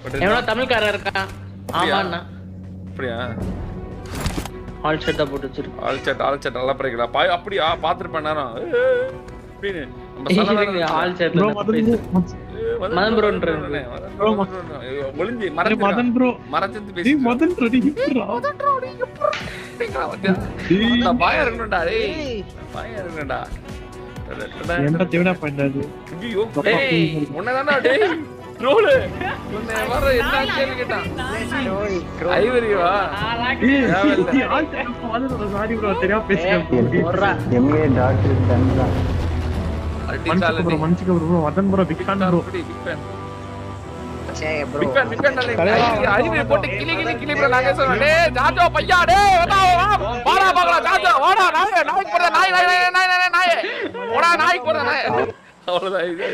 எவனோ தமிழ்காரன் இருக்கான் ஆமாண்ணா அப்படியா ஆல் ஷர்ட் தான் போட்டு வச்சிருக்கு ஆல் சட் ஆல் சட் நல்லா படிக்கலாம் பாய் அப்படியா பாத்துருப்பேன் நேரம் அப்படின்னு நம்ம சனதான இருங்க, ஆல் ஷர்ட்ல ப்ரோ தான் மதன் பேசு. ப்ரோ ஏய், மதன் மதன் bro bro ன்ற ன்றே, மதன் bro, bro ன்றே. ஐயோ, ஒளிஞ்சு அரே மதன் மறைச்சு ப்ரோ மறைச்சு டேய் பேசி மதன் ப்ரோ நீ எப்படிடா அந்த பயம் இருக்கணும்டா டேய் பயம் இருக்கணும்டா என்ன தேவனா பண்ணாது ஐயோ டேய் உன்னதானா டேய் ட்ரோல் உன்னை வர என்ன கேள்வி கேட்டான் ஐவரி வா ஏய் all time Madan sorry bro தெரியாம பேசிட்டேன் ஒர்ரா. எம்ஏ டாக்டர் தன்ரா மன்னிச்சுக்க ப்ரோ மன்னிச்சுக்க bro Madan bro big fan bro big fan சே bro big fan big fan நல்ல அறிவு போட்டு கிளி கிளி கிளி ப்ரோ நாங்க சொல்றோம் டேய் ஜாஜோ பையா டேய் வா வா வாடா பாக்கடா ஜாஜோ வாடா நாய் நாய் போறத நாய் நாய் நாய் நாய் நாய் நாய் ஓடா நாய் போறத நாய் அவ்வளவுதான் இது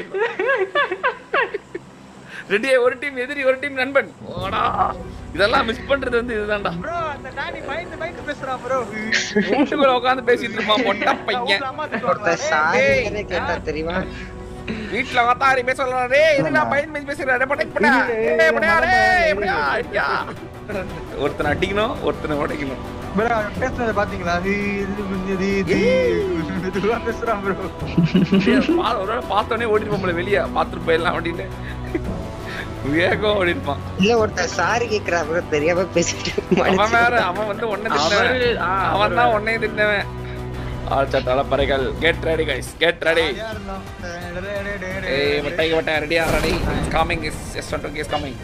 ரெடி ஒரு டீம் எதிரி ஒரு டீம் நண்பன் ஓடா இதெல்லாம் மிஸ் பண்றது வந்து இதுதான்டா ப்ரோ அந்த டானி பயந்து பயந்து பேசுறான் ப்ரோ வீட்டுக்குள்ள உட்காந்து பேசிட்டு இருப்பான் பொட்ட பையன் ஒருத்தர் சாரி கேட்டா தெரியுமா வீட்ல வாத்தாரி பேச சொல்றான் டேய் எதுடா பையன் பேசி பேசுற டேய் படை படா டேய் படையா டேய் படையா ஐயா ஒருத்தனை அடிக்கணும் ஒருத்தனை உடைக்கணும் ப்ரோ பேசுறத பாத்தீங்களா இது இது இது இதுவா பேசுறான் ப்ரோ பா- ஒரு வேளை பார்த்தோன்னே ஓடிட்டு போல வெளியே பார்த்துட்டு போயிடலாம் அப்படின்னு வேகம் ஓடி இருப்பான் இல்ல ஒருத்தர் சாரி கேக்குறா ப்ரோ தெரியாம பேசிட்டு அவன் வேற அவன் வந்து ஒன்னை அவரு தின்னவன் ஆ, அவன் தான் ஒன்னை தின்னவன் ஆல் சட்டால பறைகள் get ready guys get ready ஏய் மட்டை மட்டை ரெடியா ready coming is yes one is coming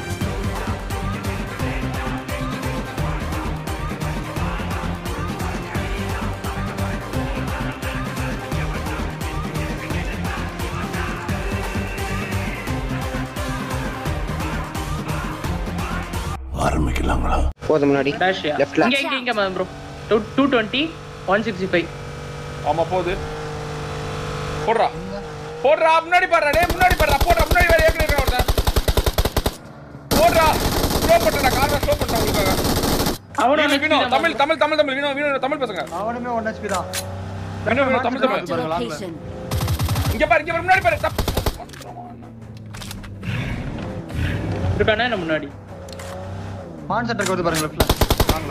போதும் முன்னாடி டேஷ் Leftல. இங்க இங்க இங்க bro two twenty one sixty five ஆமா போகுது போடுறா போடுறா முன்னாடி பாடுறா டேய் முன்னாடி பாடுறா போடுறா முன்னாடி வேற ஏற்கனவே இருக்கான் ஒருத்தன் போடுறா ஸ்லோ பண்ணிட்டா காரை ஸ்லோ பண்ணிட்டா உங்களுக்காக அவனும் வினோ, வினோ, தமிழ் தமிழ் தமிழ் தமிழ் வினோ வினோ தமிழ் பசங்க அவனுமே ஒன் ஹெச்பி தான் Vino Vino Tamil Tamil Marked a location. இங்க பாரு இங்க பாரு முன்னாடி பாரு தப்பு இருக்கானே என்ன முன்னாடி மான் சென்டருக்கு வந்து பாருங்க லெஃப்ட்ல வாங்கல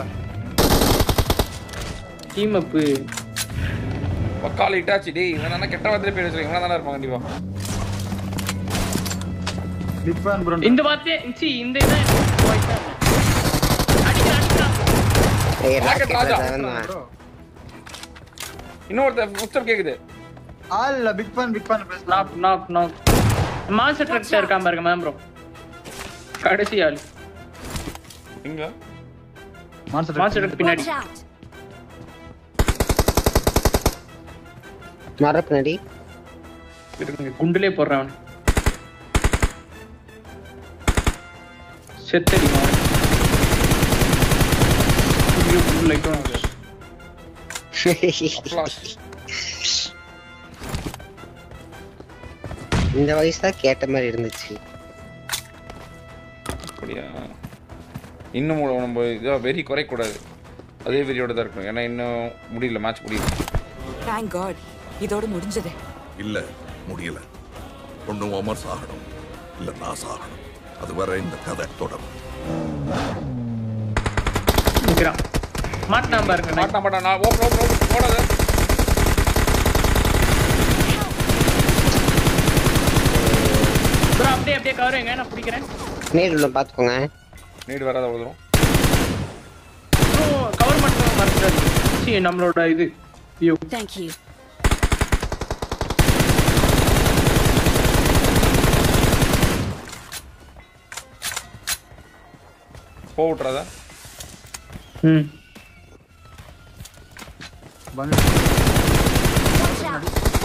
டீம் அப்பு பக்கால இட்டாச்சு டேய் இவன் தானே கெட்ட வார்த்தையில பேர் வச்சிருக்கேன் இவன் தானே இருப்பான் கண்டிப்பா பிக் ஃபேன் ப்ரோ இந்த வார்த்தையே சி இந்த இதான் அடிக்கிறான் அடிக்கிறான் ஏய் Rocket ராக்கெட் ராஜா. ராஜா இன்னொருத்த முஸ்டப் கேக்குது ஆள் இல்ல பிக் ஃபேன் பிக் ஃபேன் பேசுறான் knock knock knock master tractor இருக்கான் பாருங்க மேம் ப்ரோ கடைசி ஆள் இங்க மான் மாஸ்டர் ட்ரக் பின்னாடி Watch out. மர பின்னாடி இருக்குங்க குண்டுலே போடுறான் அவன் செத்தடி மாவன் லைட்டும் அப்ளாஸ் இந்த வயசு தான் கேட்ட மாதிரி இருந்துச்சு அப்படியா இன்னும் உ- நம்ம இதா வெறி குறைக்கூடாது அதே வெறியோட தான் இருக்கணும் ஏன்னா இன்னும் முடியல மேட்ச் முடியல Thank God. இதோட முடிஞ்சது இல்ல முடியல ஒண்ணு ஒமர் சாகணும் இல்ல நான் சாகணும் அதுவரை இந்த கதை தொடரும் நிக்கிறான் மாட்டான் பாருங்க night. மாட்டான் மாட்டான் நான் ஓப்பன் ஓப்பன் ஓப்பன் ஓடாத bro அப்படியே அப்படியே கவருங்க நான் பிடிக்கிறேன் நேர் உள்ள பாத்துக்கோங்க நீடு வராத அவ்வளோ தூரம் கவர் மட்டும் மறந்துடாது சி நம்மளோட இது வியூ Thank you. போ விட்றாத ம் Watch out.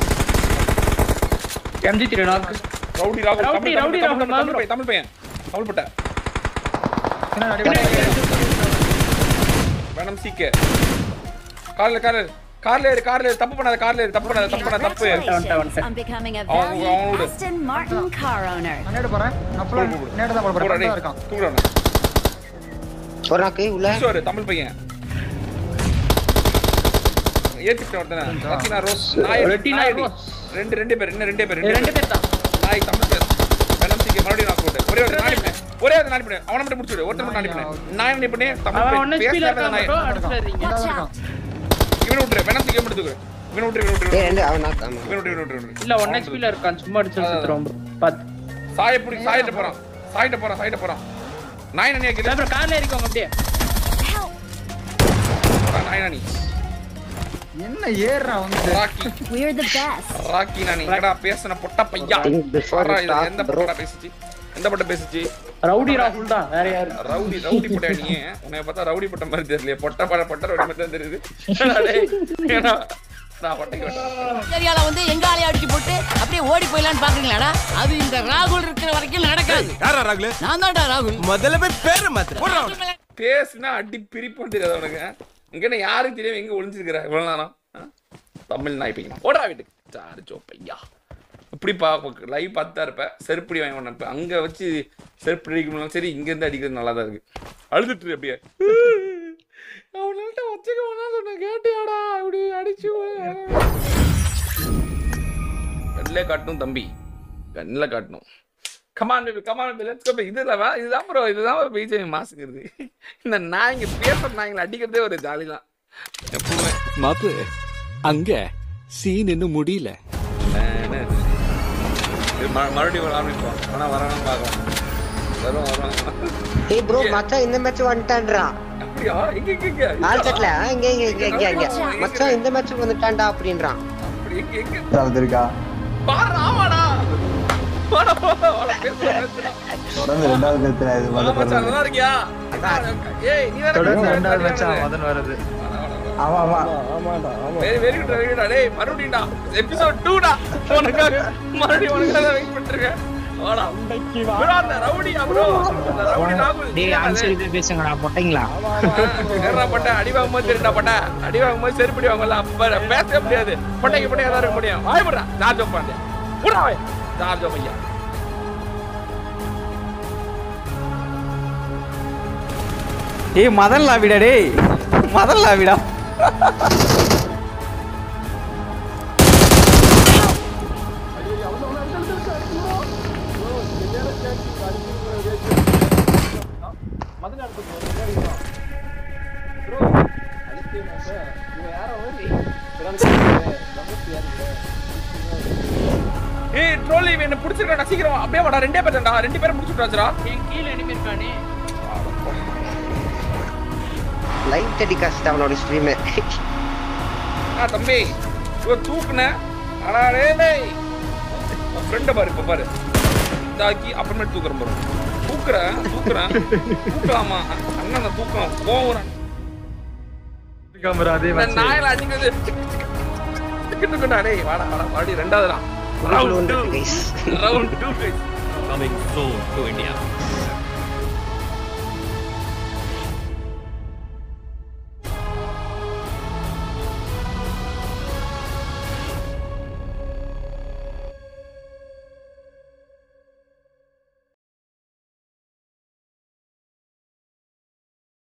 MG three knock rowdy ராகுல் ரவுடி, தமிழ் ரவுடி, தமிழ் ராகுல், தமிழ் பையன் தமிழ் பையன் தமிழ் பட்ட வேணம் சீக்க கார்ல கார்ல கார்ல ஏறு கார்ல ஏறு தப்பு பண்ணாத கார்ல ஏறு தப்பு பண்ணாத தப்பு பண்ணாத தப்பு Congratulations on becoming a அவன் valued அவனோட Aston Martin car owner. நான் நேடு போறேன் நான் ஃபுல்லா நேடு தான் போட போடா போறேன் டேய் இருக்கான் தூக்குறானே ஒரு நாக்கு உள்ள கிஷோர் தமிழ் பையன் ஏத்திட்டு ஒருத்தன ரத்தினா ரோஸ் நாய் ரெட்டினா நாய் அடி. ரோஸ். ரெண்டு ரெண்டு பேர் இன்னும் ரெண்டு பேர் ரெண்டு பேர் தான் நாய் தமிழ் பேர் வேணம் சீக்க மறுபடியும் நான் போட்டு ஒரே ஒரு நாலு பேர் ஒரே ஒரு நாடி பண்ணு அவனை மட்டும் முடிச்சுடு ஒருத்தர் மட்டும் நாடி பண்ணு நான் என்ன பண்ணி அவன் ஒன்னு தமிழ் ஸ்பீல பேச இருக்கான் நாய் bro அடிச்சிடாதீங்க Watch out! இவனை விட்டுரு வேணா தூக்கி எடுத்துக்கிறேன் இவனை விட்டுரு இவனை விட்டுரு ஏய் ரெண்டு அவன் knock, ஆமா இவனை விட்டுரு இவனை விட்டுரு, இவனை விட்டுரு இல்ல ஒன் ஹெச்பில இருக்கான் சும்மா அடிச்சு சுத்துறோம் bro பாத்து சாய பிடி சாயிட்ட போறான் சாயிட்ட போறான் சாயிட்ட போறான் நாய் நனி இல்ல bro கார்ல ஏறிக்கோங்க அப்படியே நாய் நனி என்ன ஏறுறா வந்து rakhi We're the best. Rakhi நானி எங்கடா பேசுன பொட்ட பையா Think before வர்றா, you இது talk, எந்த bro. பொட்டா பேசுச்சு எந்த பொட்ட பேசுச்சு ரவுடி ராகுல் தான் வேற யாரு ரவுடி ரவுடி பொட்டா நீ உன்னை பார்த்தா ரவுடி பொட்ட மாதிரி தெரியல பொட்ட பட பொட்ட ரவுடி மாதிரி தான் தெரியுது என்னடா டேய், ஏன்னா, நான் பொட்டைக்கு வேண்டாம் ஏரியால வந்து எங்க ஆளைய அடிச்சு போட்டு அப்படியே ஓடி போயிடலான்னு பாக்குறீங்களாடா அது இந்த ராகுல் இருக்கிற வரைக்கும் நடக்காது யாரா ராகுல நான் தான்டா ராகுல் முதல்ல போய் பேரு மாத்திர பேசுனா அடி பிரிப்பும் தெரியாது உனக்கு இங்க என்ன யாருக்கு தெரியும் எங்க ஒளிஞ்சிருக்கிற இவ்வளவு நேரம் ஆ? தமிழ் நாய் பையன் ஓடா வீட்டுக்கு சாரிச்சோ பையா இப்படி பா லைவ் பார்த்துதான் இருப்பேன் செருப்படி வாங்கி ஒன்று அங்க வச்சு செருப்பு அடிக்கணும் சரி இங்க இருந்து அடிக்கிறது நல்லா தான் இருக்கு அழுதுட்டு இரு அப்படியே அவனால்ட்ட வச்சுக்க வேணாம் சொன்ன கேட்டியாடா இப்படி அடிச்சு கண்ணில் காட்டணும் தம்பி கண்ணில் காட்டணும் come on baby come on baby let's go இதுல வா இதுதான் ப்ரோ இதுதான் பிஜேபி மாசுங்கிறது இந்த நாய்ங்க பேசுற நாய்ங்களை அடிக்கிறதே ஒரு ஜாலி தான் எப்பவுமே மாப்பு அங்க சீன் இன்னும் முடியல இது ம- மறுபடியும் ஒரு ஆரம்பிப்போம் ஆனா வரணும் பார்க்கலாம் வரும் வரும் ஏய் ப்ரோ மச்சான் இந்த மேட்ச் வந்துட்டான்டா அப்படியா இங்க இங்க இங்க ஆல் செட்ல இங்க இங்க இங்க இங்க இங்க மச்சான் இந்த மேட்ச் வந்துட்டான்டா அப்படின்றான் அப்படி இங்க இங்க அது இருக்கா பாரு ஆமாடா வாடா வாடா வாடா பேசுடா பேசுடா தொடர்ந்து ரெண்டாவது பிரச்சனை இது வாடா மச்சான் நல்லா இருக்கியா ஏய் நீ தானே தொடர்ந்து பேசுற, ரெண்டாவது சரியா மச்சான் வருது. மதன் வருது வாடா, வாடா, வாடா. ஆமா ஆமா very very good very good டேய் மறுபடியும்டா எபிசோட் 2 டா உனக்காக மறுபடியும் உனக்காக வெயிட் பண்ணிருக்கேன் வாடா bro அந்த ரவுடி ப்ரோ அந்த ரவுடி நாகுல் டேய் ஆன்சர் இது பேசுங்கடா போட்டீங்களா ஏறா பட்ட அடி வாங்கும்போது தெரியுடா பட்ட அடி வாங்கும்போது செருப்படி வாங்கல அப்ப பேசவே முடியாது பட்டைக்கு பட்டையா தான் இருக்க முடியும் வாய் விடுறா ஜார்ஜ் உட்காந்து விடா வாய் ஜார்ஜ் பையா டேய் மதன் லாவிடா டேய் மதன் லாவிடா ஏய் ட்ரோலி என்ன புடிச்சிருக்கடா சீக்கிரம் அப்படியே வாடா ரெண்டே பேர் தான்டா ரெண்டு பேரும் முடிச்சு விட்டாச்சுடா என் கீழ எனிமி இருக்கானே லைவ் டெலிகாஸ்ட் அவனோட ஸ்ட்ரீம் ஆ தம்பி இவ தூக்குன அடா டேய் டேய் உன் ஃப்ரெண்ட பாரு இப்ப பாரு இதாக்கி அப்புறமேட்டு தூக்குறேன் பாரு தூக்குறேன் தூக்குறேன் தூக்கலாமா அண்ணன் நான் தூக்கம் போகிறேன் கேமரா அதே இந்த மேட்ச் நாயில அடிக்கிறது டிக்கு டிக்குடா டேய் வாடா வாடா மறுபடியும் ரெண்டாவது round two guys round two coming soon to India